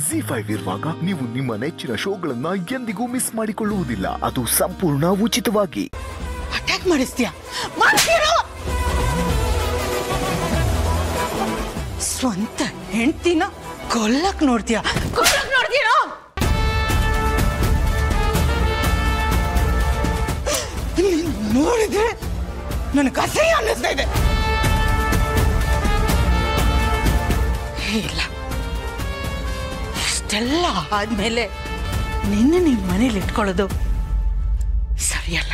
G five ಇರುವಾಗ ನೀವು ನಿಮ್ಮ ನೆಚ್ಚಿನ ಶೋಗಳನ್ನ ಎಂದಿಗೂ ಮಿಸ್ ಮಾಡಿಕೊಳ್ಳುವುದಿಲ್ಲ ಅದು ಸಂಪೂರ್ಣ ಉಚಿತವಾಗಿ ಅಟ್ಯಾಕ್ ಮಾಡಿಸ್ತೀಯ ಮಾಡ್ತೀರೋ ಸ್ವಂತ ಹೆಂಡ್ತಿನ ಕೊಲ್ಲಕ್ ನೋಡ್ತೀಯ ಕೊಲ್ಲಕ್ ನೋಡ್ತೀರೋ ನೀನ್ ನೋಡಿದ್ರೆ ನನಗೆ ಅಸಹ್ಯ ಅನ್ನಿಸ್ತಾ ಇದೆ ಇಲ್ಲ ಇಷ್ಟೆಲ್ಲ ಆದ್ಮೇಲೆ ನಿನ್ನ ನಿನ್ ಮನೇಲಿ ಇಟ್ಕೊಳ್ಳೋದು ಸರಿಯಲ್ಲ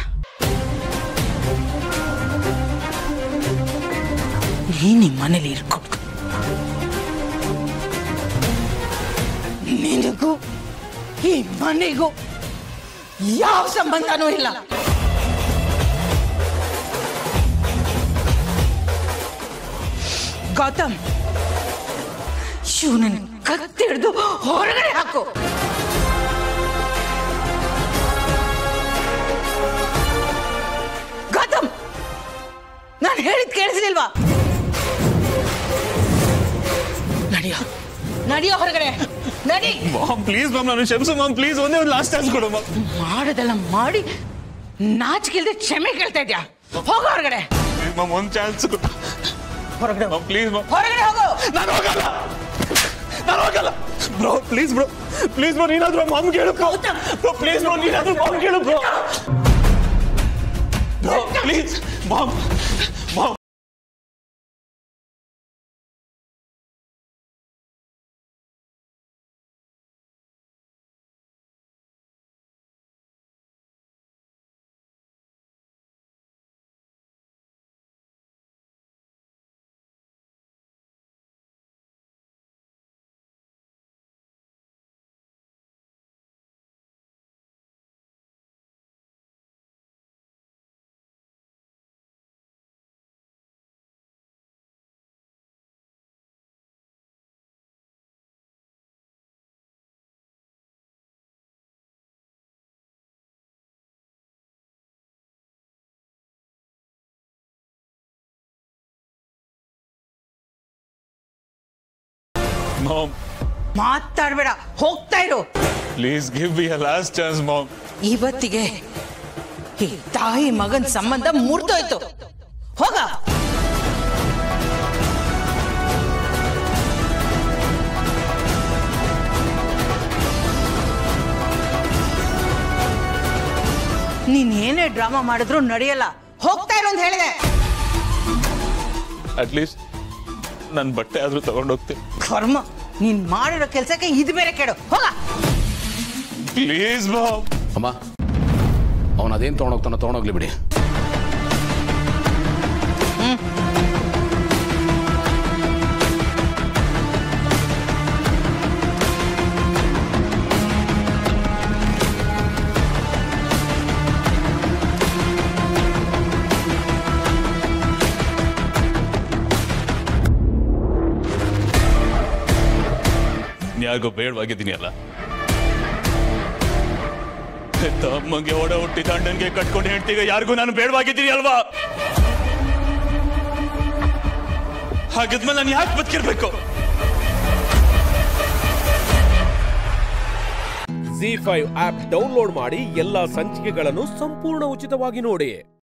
ನೀ ನಿಮ್ಮ ಮನೇಲಿ ಇರ್ಕೊಡ್ತು ನಿನಗೂ ಈ ಮನೆಗೂ ಯಾವ ಸಂಬಂಧನೂ ಇಲ್ಲ ಗೌತಮ್ ಶಿವನನ್ ಕತ್ತಿಡ್ದು ಹೊರಗಡೆ ಹಾಕು ಗೌತಮ್ ನಾನು ಹೇಳಿದ್ ಕೇಳಿಸ್ಲಿಲ್ವಾ ನಡಿಯೋ ನಡಿಯೋ ಹೊರಗಡೆ ನಡಿ ಮಾಮ್ ಪ್ಲೀಸ್ ಮ್ಯಾಮ್ ನಾನು ಕ್ಷಮಿಸು ಮಾಮ್ ಪ್ಲೀಸ್ ಒಂದೇ ಒಂದು ಲಾಸ್ಟ್ ಚಾನ್ಸ್ ಕೊಡು ಮಾಮ್ ಮಾಡೋದೆಲ್ಲ ಮಾಡಿ ನಾಚಿಕಿಲ್ದೆ ಕ್ಷಮೆ ಕೇಳ್ತಾ ಇದ್ಯಾ ಹೋಗೋ ಹೊರಗಡೆ ಮಾಮ್ ಒಂದು ಚಾನ್ಸ್ ಕೊಡು ಹೊರಗಡೆ ಮಾಮ್ ಪ್ಲೀಸ್ ಮಾಮ್ ಹೊರಗಡೆ ಹೋಗು ನಾನು ಹೋಗಲ್ಲ ನಾನು ಹೋಗಲ್ಲ bro please bro please bro ನೀನಾದ್ರೂ ಮಾಮ್ ಕೇಳು ಬ್ರೋ ಬ್ರೋ ಪ್ಲೀಸ್ ಬ್ರೋ ನೀನಾದ್ರೂ ಮಾಮ್ ಕೇಳು bro bro please mom mom mom ಮಾತಾಡ್ಬೇಡ ಹೋಗ್ತಾ ಇರು please give me a last chance mom ಇವತ್ತಿಗೆ ಈ ತಾಯಿ ಮಗನ್ ಸಂಬಂಧ ಮುರಿದೋಯ್ತು ಹೋಗ ನೀನ್ ಏನೇ ಡ್ರಾಮಾ ಮಾಡಿದ್ರು ನಡೆಯಲ್ಲ ಹೋಗ್ತಾ ಇರು ಅಂತ ಹೇಳಿದೆ ಅಟ್ಲೀಸ್ಟ್ ನನ್ನ ಬಟ್ಟೆ ಆದ್ರೂ ತಗೊಂಡೋಗ್ತೀನಿ ಕರ್ಮ ನೀನ್ ಮಾಡಿರೋ ಕೆಲ್ಸಕ್ಕೆ ಇದು ಬೇರೆ ಕೇಳು ಹೋಗ ಪ್ಲೀಸ್ ಮಾಮ್ ಅಮ್ಮ ಅವನು ಅದೇನು ತೊಗೊಂಡೋಗ್ತಾನೋ ತೊಗೊಂಡೋಗ್ಲಿ ಬಿಡಿ ಯಾರಿಗೋ ಬೇಡವಾಗಿದ್ದೀನಿ ಅಲ್ಲ ಹೆತ್ತ ಅಮ್ಮಂಗೆ ಒಡ ಹುಟ್ಟಿದ ಅಣ್ಣನ್ಗೆ ಕಟ್ಕೊಂಡು ಹೆಂಡ್ತಿಗೆ ಯಾರಿಗೂ ನಾನು ಬೇಡವಾಗಿದ್ದೀನಿ ಅಲ್ವಾ ಹಾಗಿದ್ಮೇಲೆ ನಾನು ಯಾಕೆ ಬದುಕಿರ್ಬೇಕು ಜಿ ಫೈವ್ ಆಪ್ ಡೌನ್ಲೋಡ್ ಮಾಡಿ ಎಲ್ಲಾ ಸಂಚಿಕೆಗಳನ್ನು ಸಂಪೂರ್ಣ ಉಚಿತವಾಗಿ ನೋಡಿ